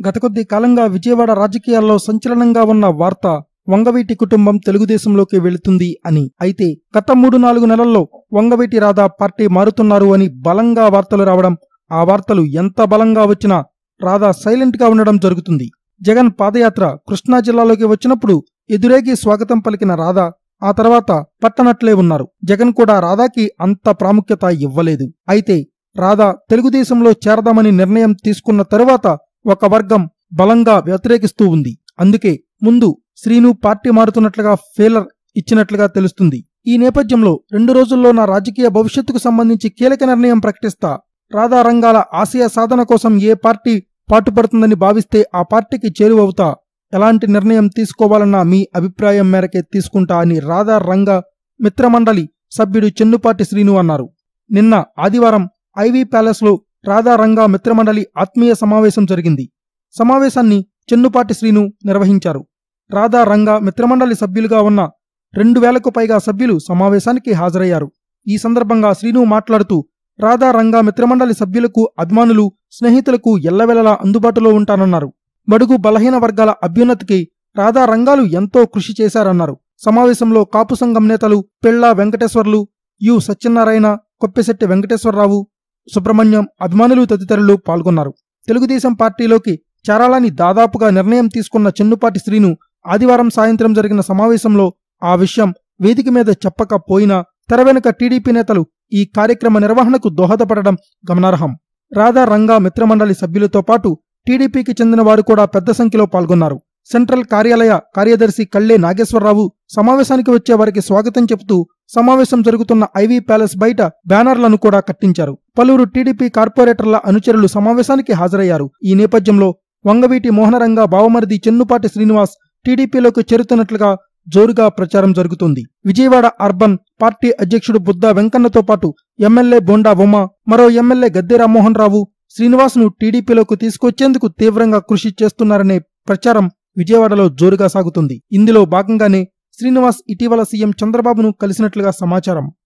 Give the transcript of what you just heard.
గత కొద్ది కాలంగా విజయవాడ రాజకీయాల్లో సంచలనంగా ఉన్న వార్త వంగవీటి కుటుంబం తెలుగుదేశంలోకి వెళుతుంది అని అయితే గత మూడు నాలుగు నెలల్లో వంగవీటి రాధా పార్టీ మారుతున్నారు అని బలంగా వార్తలు రావడం ఆ వార్తలు ఎంత బలంగా వచ్చినా రాధా సైలెంట్ గా ఉండడం జరుగుతుంది జగన్ పాదయాత్ర కృష్ణా జిల్లాలోకి వచ్చినప్పుడు ఎదురేగి స్వాగతం పలికిన రాధా ఆ తర్వాత పట్టనట్లే ఉన్నారు జగన్ కూడా రాధాకి అంత ప్రాముఖ్యత ఇవ్వలేదు అయితే రాధా తెలుగుదేశంలో చేరదామని నిర్ణయం తీసుకున్న తరువాత ఒక వర్గం బలంగా వ్యతిరేకిస్తూ ఉంది అందుకే ముందు శ్రీను పార్టీ మారుతున్నట్లుగా ఫేలర్ ఇచ్చినట్లుగా తెలుస్తుంది ఈ నేపథ్యంలో రెండు రోజుల్లో నా రాజకీయ భవిష్యత్తుకు సంబంధించి కీలక నిర్ణయం ప్రకటిస్తా రాధా రంగాల ఆశయ సాధన కోసం ఏ పార్టీ పాటుపడుతుందని భావిస్తే ఆ పార్టీకి చేరువవుతా ఎలాంటి నిర్ణయం తీసుకోవాలన్న మీ అభిప్రాయం మేరకే తీసుకుంటా అని రాధా రంగ మిత్రమండలి సభ్యుడు చెన్నుపాటి శ్రీను అన్నారు నిన్న ఆదివారం ఐవీ ప్యాలెస్లో రాధా రంగా మిత్రమండలి ఆత్మీయ సమావేశం జరిగింది సమావేశాన్ని చెన్నుపాటి శ్రీను నిర్వహించారు రాధా రంగా మిత్రమండలి సభ్యులుగా ఉన్న రెండు వేలకు పైగా సభ్యులు సమావేశానికి హాజరయ్యారు ఈ సందర్భంగా శ్రీను మాట్లాడుతూ రాధా రంగా మిత్రమండలి సభ్యులకు అభిమానులు స్నేహితులకు ఎల్లవెల్లలా అందుబాటులో ఉంటానన్నారు బడుగు బలహీన వర్గాల అభ్యున్నతికి రాధా రంగాలు ఎంతో కృషి చేశారన్నారు సమావేశంలో కాపు సంఘం నేతలు పెళ్లా వెంకటేశ్వర్లు యు సత్యనారాయణ కొప్పెశెట్టి వెంకటేశ్వరరావు సుబ్రహ్మణ్యం అభిమానులు తదితరులు పాల్గొన్నారు తెలుగుదేశం పార్టీలోకి చేరాలని దాదాపుగా నిర్ణయం తీసుకున్న చెన్నుపాటి శ్రీను ఆదివారం సాయంత్రం జరిగిన సమావేశంలో ఆ విషయం వేదిక మీద చెప్పకపోయినా తెర వెనుక టీడీపీ నేతలు ఈ కార్యక్రమ నిర్వహణకు దోహదపడడం గమనార్హం రాధా రంగా మిత్రమండలి సభ్యులతో పాటు టీడీపీకి చెందిన వారు కూడా పెద్ద సంఖ్యలో పాల్గొన్నారు సెంట్రల్ కార్యాలయ కార్యదర్శి కళ్ళే నాగేశ్వరరావు సమావేశానికి వచ్చే వారికి స్వాగతం చెబుతూ సమావేశం జరుగుతున్న ఐవీ ప్యాలెస్ బయట బ్యానర్లను కూడా కట్టించారు పలువురు టీడీపీ కార్పొరేటర్ల అనుచరులు సమావేశానికి హాజరయ్యారు ఈ నేపథ్యంలో వంగవీటి మోహనరంగా బావమరిది చెన్నుపాటి శ్రీనివాస్ టీడీపీలోకి చేరుతున్నట్లుగా జోరుగా ప్రచారం జరుగుతుంది విజయవాడ అర్బన్ పార్టీ అధ్యక్షుడు బుద్ధా వెంకన్నతో పాటు ఎమ్మెల్యే బొండా ఉమ మరో ఎమ్మెల్యే గద్దె రామ్మోహన్ రావు శ్రీనివాస్ను టీడీపీలోకి తీసుకొచ్చేందుకు తీవ్రంగా కృషి చేస్తున్నారనే ప్రచారం విజయవాడలో జోరుగా సాగుతుంది ఇందులో భాగంగానే శ్రీనివాస్ ఇటీవల సీఎం చంద్రబాబును కలిసినట్లుగా సమాచారం